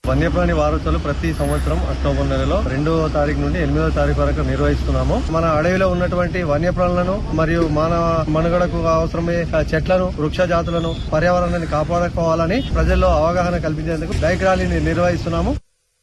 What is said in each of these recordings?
వన్యప్రాణి వారోత్సవాలు ప్రతి సంవత్సరం అక్టోబర్ నెలలో రెండవ తారీఖు నుండి ఎనిమిదవ తారీఖు వరకు నిర్వహిస్తున్నాము మన అడవిలో ఉన్నటువంటి వన్యప్రాణులను మరియు మానవ మనుగడకు అవసరమయ్యే చెట్లను వృక్ష జాతులను పర్యావరణాన్ని కాపాడుకోవాలని ప్రజల్లో అవగాహన కల్పించేందుకు బైక్ ర్యాలీని నిర్వహిస్తున్నాము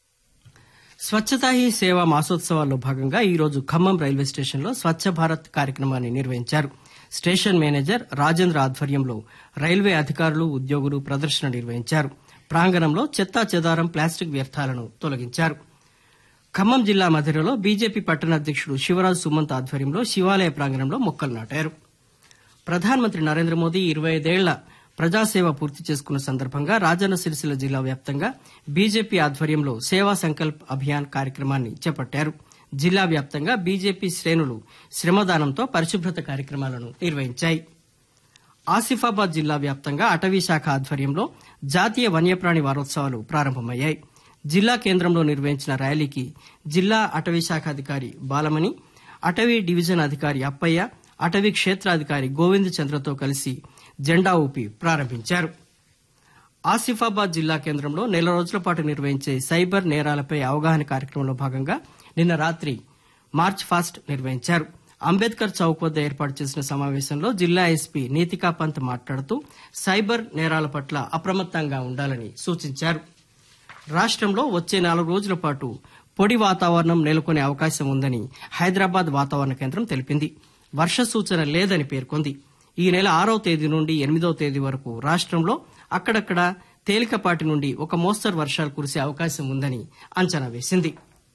స్వచ్ఛతా హీ సేవా మాసోత్సవాల్లో భాగంగా ఈ రోజు ఖమ్మం రైల్వే స్టేషన్లో స్వచ్ఛ భారత్ కార్యక్రమాన్ని నిర్వహించారు స్టేషన్ మేనేజర్ రాజేంద్ర ఆధ్వర్యంలో రైల్వే అధికారులు ఉద్యోగులు ప్రదర్శన నిర్వహించారు ప్రాంగణంలో చెత్తా చెదారం ప్లాస్టిక్ వ్యర్థాలను తొలగించారు ఖమ్మం జిల్లా మధిరలో బీజేపీ పట్టణ అధ్యక్షుడు శివరాజ్ సుమంత్ ఆధ్వర్యంలో శివాలయ ప్రాంగణంలో మొక్కలు నాటారు ప్రధానమంత్రి నరేంద్ర మోదీ ఇరవై ఐదేళ్ల ప్రజాసేవ పూర్తి చేసుకున్న సందర్భంగా రాజన్న సిరిసిల్ల జిల్లా వ్యాప్తంగా బీజేపీ ఆధ్వర్యంలో సేవా సంకల్ప్ అభియాన్ కార్యక్రమాన్ని చేపట్టారు జిల్లా వ్యాప్తంగా బీజేపీ శ్రేణులు శ్రమదానంతో పరిశుభ్రత కార్యక్రమాలను నిర్వహించాయి ఆసిఫాబాద్ జిల్లా వ్యాప్తంగా అటవీ శాఖ ఆధ్వర్యంలో జాతీయ వన్యప్రాణి వారోత్సవాలు ప్రారంభమయ్యాయి జిల్లా కేంద్రంలో నిర్వహించిన ర్యాలీకి జిల్లా అటవీ శాఖ అధికారి బాలమణి అటవీ డివిజన్ అధికారి అప్పయ్య అటవీ క్షేత్రాధికారి గోవింద్ చంద్రతో కలిసి జెండా ఊపి ప్రారంభించారు ఆసిఫాబాద్ జిల్లా కేంద్రంలో నెల రోజుల పాటు నిర్వహించే సైబర్ నేరాలపై అవగాహన కార్యక్రమంలో భాగంగా నిన్న రాత్రి మార్చ్ ఫాస్ట్ నిర్వహించారు అంబేద్కర్ చౌక్ వద్ద ఏర్పాటు చేసిన సమావేశంలో జిల్లా ఎస్పీ నీతికా పంత్ మాట్లాడుతూ సైబర్ నేరాల పట్ల అప్రమత్తంగా ఉండాలని సూచించారు రాష్ట్రంలో వచ్చే నాలుగు రోజుల పాటు పొడి వాతావరణం నెలకొనే అవకాశం ఉందని హైదరాబాద్ వాతావరణ కేంద్రం తెలిపింది వర్ష సూచన లేదని పేర్కొంది ఈ నెల ఆరో తేదీ నుండి ఎనిమిదో తేదీ వరకు రాష్ట్రంలో అక్కడక్కడ తేలికపాటి నుండి ఒక మోస్తరు వర్షాలు కురిసే అవకాశం ఉందని అంచనా వేసింది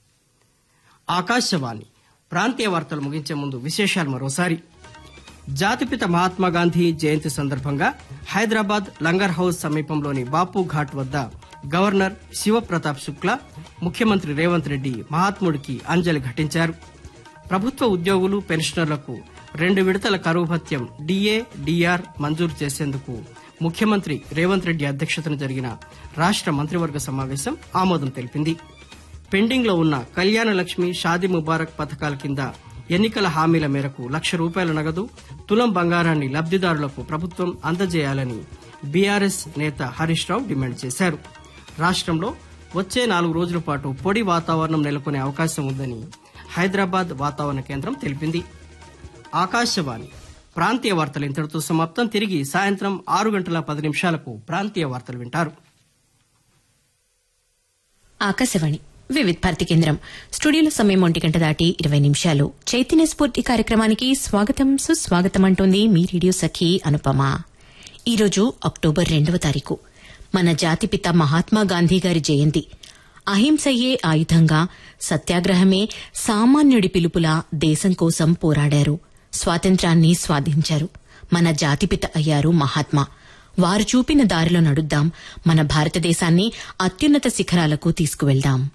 ఆకాశవాణి ప్రాంతీయ వార్తలు ముగించే ముందు విశేషాలు మరోసారి జాతిపిత మహాత్మా గాంధీ జయంతి సందర్భంగా హైదరాబాద్ లంగర్ హౌస్ సమీపంలోని బాపు ఘాట్ వద్ద గవర్నర్ శివప్రతాప్ శుక్లా ముఖ్యమంత్రి రేవంత్ రెడ్డి మహాత్ముడికి అంజలి ఘటించారు ప్రభుత్వ ఉద్యోగులు పెన్షనర్లకు రెండు విడతల కరువు భత్యం డిఏ డిఆర్ మంజూరు చేసేందుకు ముఖ్యమంత్రి రేవంత్ రెడ్డి అధ్యక్షతన జరిగిన రాష్ట మంత్రివర్గ సమావేశం ఆమోదం తెలిపింది పెండింగ్ లో ఉన్న కళ్యాణ లక్ష్మి షాదీ ముబారక్ పథకాల కింద ఎన్నికల హామీల మేరకు లక్ష రూపాయల నగదు తులం బంగారాన్ని లబ్దిదారులకు ప్రభుత్వం అందజేయాలని బీఆర్ఎస్ నేత హరీష్ రావు డిమాండ్ చేశారు రాష్ట్రంలో వచ్చే నాలుగు రోజుల పాటు పొడి వాతావరణం నెలకొనే అవకాశం ఉందని హైదరాబాద్ వాతావరణ కేంద్రం తెలిపింది ఆకాశవాణి ప్రాంతీయ వార్తలు ఇంతటితో సమాప్తం తిరిగి సాయంత్రం ఆరు గంటల పది నిమిషాలకు ప్రాంతీయ వార్తలు వింటారు ఆకాశవాణి వివిధ్ భారతి కేంద్రం స్టూడియోలో సమయం ఒంటి గంట దాటి ఇరవై నిమిషాలు చైతన్య స్ఫూర్తి కార్యక్రమానికి స్వాగతం సుస్వాగతం అంటోంది మీ రేడియో సఖి అనుపమ ఈరోజు అక్టోబర్ రెండవ తారీఖు మన జాతిపిత మహాత్మా గాంధీ గారి జయంతి అహింసయే ఆయుధంగా సత్యాగ్రహమే సామాన్యుడి పిలుపులా దేశం కోసం పోరాడారు స్వాతంత్రాన్ని స్వాధించారు మన జాతిపిత అయ్యారు మహాత్మా వారు చూపిన దారిలో నడుద్దాం మన భారతదేశాన్ని అత్యున్నత శిఖరాలకు తీసుకువెళ్దాం